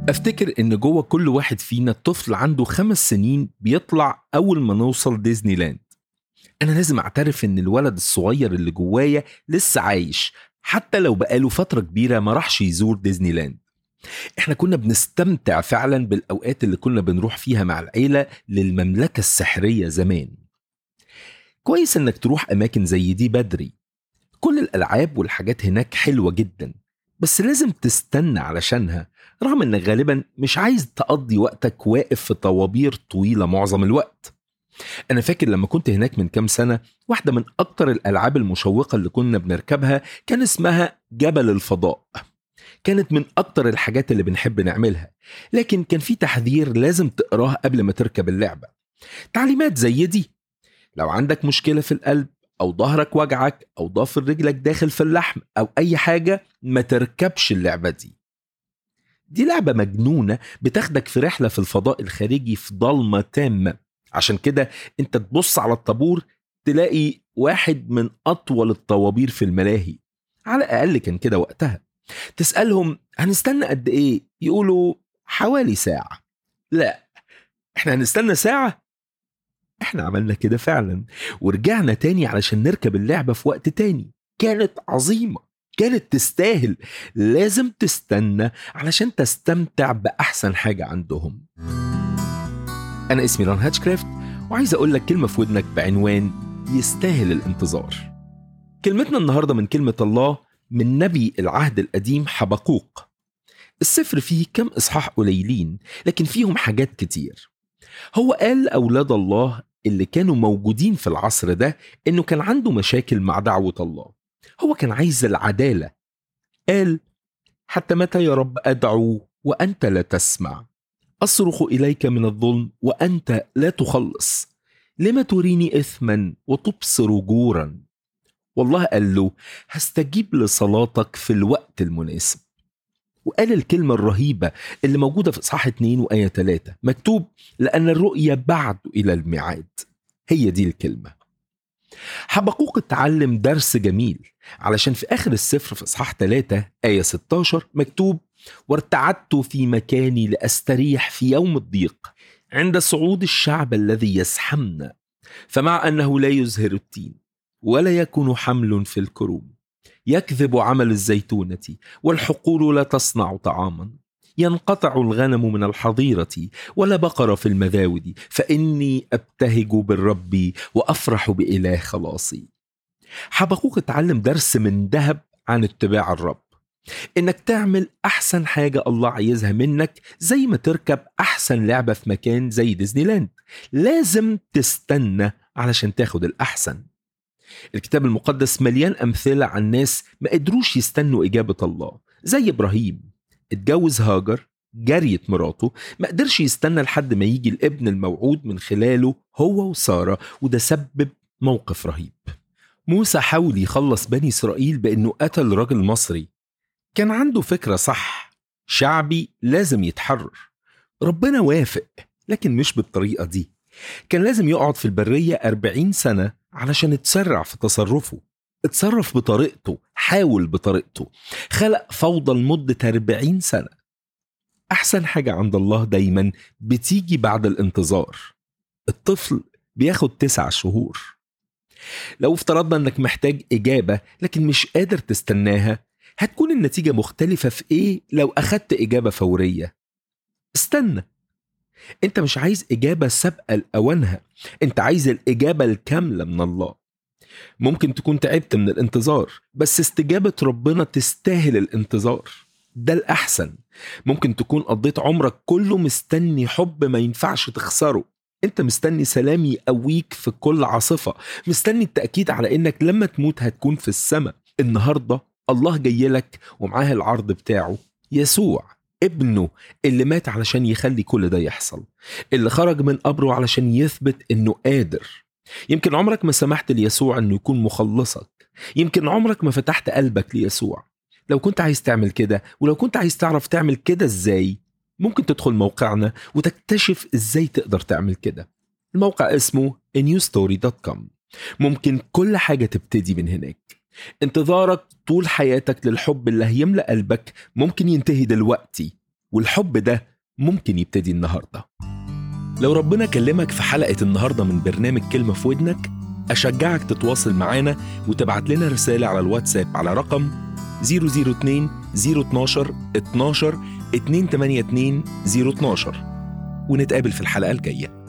افتكر ان جوه كل واحد فينا طفل عنده خمس سنين بيطلع اول ما نوصل ديزني لاند انا لازم اعترف ان الولد الصغير اللي جوايا لسه عايش حتى لو بقاله فترة كبيرة ما راحش يزور ديزني لاند احنا كنا بنستمتع فعلا بالاوقات اللي كنا بنروح فيها مع العيلة للمملكة السحرية زمان كويس انك تروح اماكن زي دي بدري كل الالعاب والحاجات هناك حلوة جدا بس لازم تستنى علشانها رغم انك غالبا مش عايز تقضي وقتك واقف في طوابير طويلة معظم الوقت انا فاكر لما كنت هناك من كام سنة واحدة من اكتر الالعاب المشوقة اللي كنا بنركبها كان اسمها جبل الفضاء كانت من اكتر الحاجات اللي بنحب نعملها لكن كان في تحذير لازم تقراه قبل ما تركب اللعبة تعليمات زي دي لو عندك مشكلة في القلب او ظهرك وجعك او ضافر رجلك داخل في اللحم او اي حاجة ما تركبش اللعبة دي دي لعبة مجنونة بتاخدك في رحلة في الفضاء الخارجي في ضلمة تامة عشان كده انت تبص على الطابور تلاقي واحد من اطول الطوابير في الملاهي على الاقل كان كده وقتها تسالهم هنستنى قد ايه يقولوا حوالي ساعه لا احنا هنستنى ساعه احنا عملنا كده فعلا ورجعنا تاني علشان نركب اللعبه في وقت تاني كانت عظيمه كانت تستاهل لازم تستنى علشان تستمتع باحسن حاجه عندهم أنا اسمي ران هاتشكرافت وعايز أقول لك كلمة في ودنك بعنوان يستاهل الانتظار كلمتنا النهاردة من كلمة الله من نبي العهد القديم حبقوق السفر فيه كم إصحاح قليلين لكن فيهم حاجات كتير هو قال لأولاد الله اللي كانوا موجودين في العصر ده إنه كان عنده مشاكل مع دعوة الله هو كان عايز العدالة قال حتى متى يا رب أدعو وأنت لا تسمع اصرخ اليك من الظلم وانت لا تخلص لم تريني اثما وتبصر جورا والله قال له هستجيب لصلاتك في الوقت المناسب وقال الكلمة الرهيبة اللي موجودة في إصحاح 2 وآية 3 مكتوب لأن الرؤية بعد إلى الميعاد هي دي الكلمة حبقوق اتعلم درس جميل علشان في آخر السفر في إصحاح 3 آية 16 مكتوب وارتعدت في مكاني لاستريح في يوم الضيق عند صعود الشعب الذي يزحمنا فمع انه لا يزهر التين ولا يكون حمل في الكروم يكذب عمل الزيتونه والحقول لا تصنع طعاما ينقطع الغنم من الحظيره ولا بقر في المذاود فاني ابتهج بالرب وافرح باله خلاصي حبقوق اتعلم درس من ذهب عن اتباع الرب انك تعمل احسن حاجه الله عايزها منك زي ما تركب احسن لعبه في مكان زي ديزني لاند لازم تستنى علشان تاخد الاحسن الكتاب المقدس مليان امثله عن ناس ما قدروش يستنوا اجابه الله زي ابراهيم اتجوز هاجر جريت مراته ما قدرش يستنى لحد ما يجي الابن الموعود من خلاله هو وساره وده سبب موقف رهيب موسى حاول يخلص بني اسرائيل بانه قتل راجل مصري كان عنده فكرة صح شعبي لازم يتحرر ربنا وافق لكن مش بالطريقة دي كان لازم يقعد في البرية أربعين سنة علشان يتسرع في تصرفه اتصرف بطريقته حاول بطريقته خلق فوضى لمدة أربعين سنة أحسن حاجة عند الله دايما بتيجي بعد الانتظار الطفل بياخد تسع شهور لو افترضنا انك محتاج إجابة لكن مش قادر تستناها هتكون النتيجة مختلفة في إيه لو أخدت إجابة فورية استنى أنت مش عايز إجابة سابقة لأوانها أنت عايز الإجابة الكاملة من الله ممكن تكون تعبت من الانتظار بس استجابة ربنا تستاهل الانتظار ده الأحسن ممكن تكون قضيت عمرك كله مستني حب ما ينفعش تخسره انت مستني سلام يقويك في كل عاصفة مستني التأكيد على انك لما تموت هتكون في السماء النهاردة الله جاي لك ومعاه العرض بتاعه يسوع ابنه اللي مات علشان يخلي كل ده يحصل اللي خرج من قبره علشان يثبت انه قادر يمكن عمرك ما سمحت ليسوع انه يكون مخلصك يمكن عمرك ما فتحت قلبك ليسوع لو كنت عايز تعمل كده ولو كنت عايز تعرف تعمل كده ازاي ممكن تدخل موقعنا وتكتشف ازاي تقدر تعمل كده الموقع اسمه newstory.com ممكن كل حاجة تبتدي من هناك انتظارك طول حياتك للحب اللي هيملأ قلبك ممكن ينتهي دلوقتي والحب ده ممكن يبتدي النهارده لو ربنا كلمك في حلقة النهاردة من برنامج كلمة في ودنك أشجعك تتواصل معانا وتبعت لنا رسالة على الواتساب على رقم 002 012 12 282 012 ونتقابل في الحلقة الجاية